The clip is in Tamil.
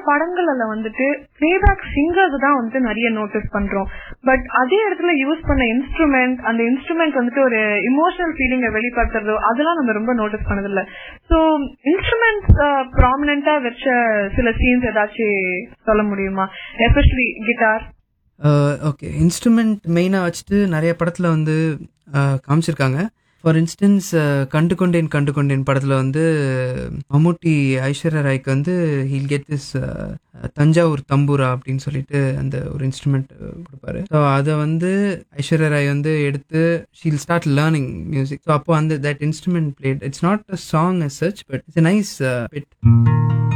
படங்கள்ல வந்துட்டு பிளேபேக் சிங்கர்ஸ் தான் வந்துட்டு நிறைய நோட்டீஸ் பண்றோம் பட் அதே இடத்துல யூஸ் பண்ண இன்ஸ்ட்ருமெண்ட் அந்த இன்ஸ்ட்ருமெண்ட் வந்துட்டு ஒரு இமோஷனல் ஃபீலிங்கை வெளிப்படுத்துறதோ அதெல்லாம் நம்ம ரொம்ப நோட்டீஸ் பண்ணதில்ல ஸோ இன்ஸ்ட்ருமெண்ட்ஸ் ப்ராமினெண்டா வச்ச சில சீன்ஸ் ஏதாச்சும் சொல்ல முடியுமா எஸ்பெஷலி கிட்டார் ஓகே இன்ஸ்ட்ருமெண்ட் மெயினாக வச்சுட்டு நிறைய படத்தில் வந்து அஹ், காமிச்சிருக்காங்க ஃபார் இன்ஸ்டன்ஸ் கண்டு கொண்டேன் கண்டு கொண்டேன் படத்தில் வந்து மம்முட்டி ஐஸ்வர்யா ராய்க்கு வந்து ஹீல் கெட் திஸ் தஞ்சாவூர் தம்பூரா அப்படின்னு சொல்லிட்டு அந்த ஒரு இன்ஸ்ட்ருமெண்ட் கொடுப்பாரு ஸோ அதை வந்து ஐஸ்வர்யா ராய் வந்து எடுத்து she'll start learning music so அப்போ அந்த that instrument played it's not a song as such but it's nice bit